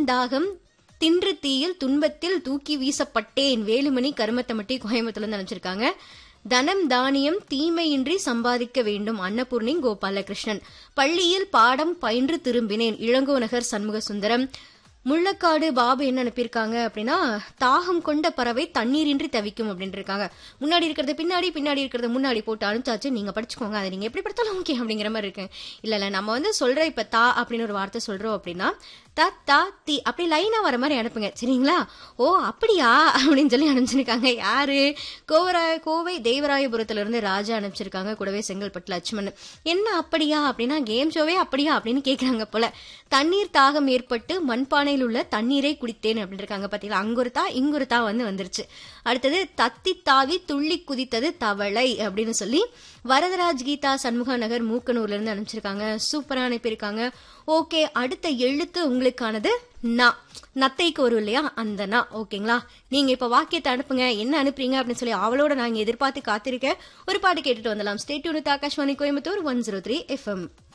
தாகம் தின்று தீயில் துன்பத்தில் தூக்கி வீசப்பட்டேன் வேலுமணி கருமத்தமட்டி கோயம்புத்தூர்ல இருந்து அனுப்பிச்சிருக்காங்க தனம் தானியம் தீமையின்றி சம்பாதிக்க வேண்டும் அன்னபூர்ணி கோபாலகிருஷ்ணன் பள்ளியில் பாடம் பயின்று திரும்பினேன் இளங்கோ நகர் சண்முக சுந்தரம் முள்ளக்காடு பாபு என்ன அனுப்பியிருக்காங்க அப்படின்னா தாகம் கொண்ட பறவை தண்ணீரின்றி தவிக்கும் அப்படின்னு இருக்காங்க முன்னாடி இருக்கிறது பின்னாடி பின்னாடி இருக்கிறது முன்னாடி போட்டு அனுப்பிச்சாச்சு நீங்க படிச்சுக்கோங்க அதை நீங்க எப்படி படித்தாலும் ஓகே அப்படிங்கிற மாதிரி இருக்கு இல்ல இல்ல நம்ம வந்து சொல்ற இப்ப தா அப்படின்னு ஒரு வார்த்தை சொல்றோம் அப்படின்னா த தா தி அப்படி லைனா வர மாதிரி அனுப்புங்க சரிங்களா ஓ அப்படியா அப்படின்னு சொல்லி அனுப்பிச்சிருக்காங்க யாரு கோவராய கோவை தேவராயபுரத்துல இருந்து ராஜா அனுப்பிச்சிருக்காங்க கூடவே செங்கல்பட்டு லட்சுமணன் என்ன அப்படியா அப்படின்னா கேம் ஷோவே அப்படியா அப்படின்னு கேக்குறாங்க போல தண்ணீர் தாகம் ஏற்பட்டு மண்பானையில் உள்ள தண்ணீரை குடித்தேன் அப்படின்னு இருக்காங்க பாத்தீங்களா அங்கொருத்தா இங்கொருத்தா வந்து வந்துருச்சு அடுத்தது தத்தி தாவி துள்ளி குதித்தது தவளை அப்படின்னு சொல்லி வரதராஜ் கீதா சண்முகா நகர் மூக்கனூர்ல இருந்து அனுப்பிச்சிருக்காங்க சூப்பரா அனுப்பியிருக்காங்க ஓகே அடுத்த எழுத்து உங்களுக்கானது நா நத்தைக்கு வரும் இல்லையா அந்த நா ஓகேங்களா நீங்க இப்ப வாக்கியத்தை அனுப்புங்க என்ன அனுப்புறீங்க அப்படின்னு சொல்லி அவளோட நாங்க எதிர்பார்த்து காத்திருக்கேன் ஒரு பாட்டு கேட்டுட்டு வந்துடலாம் state unit Akashvani Coimbatore one zero three FM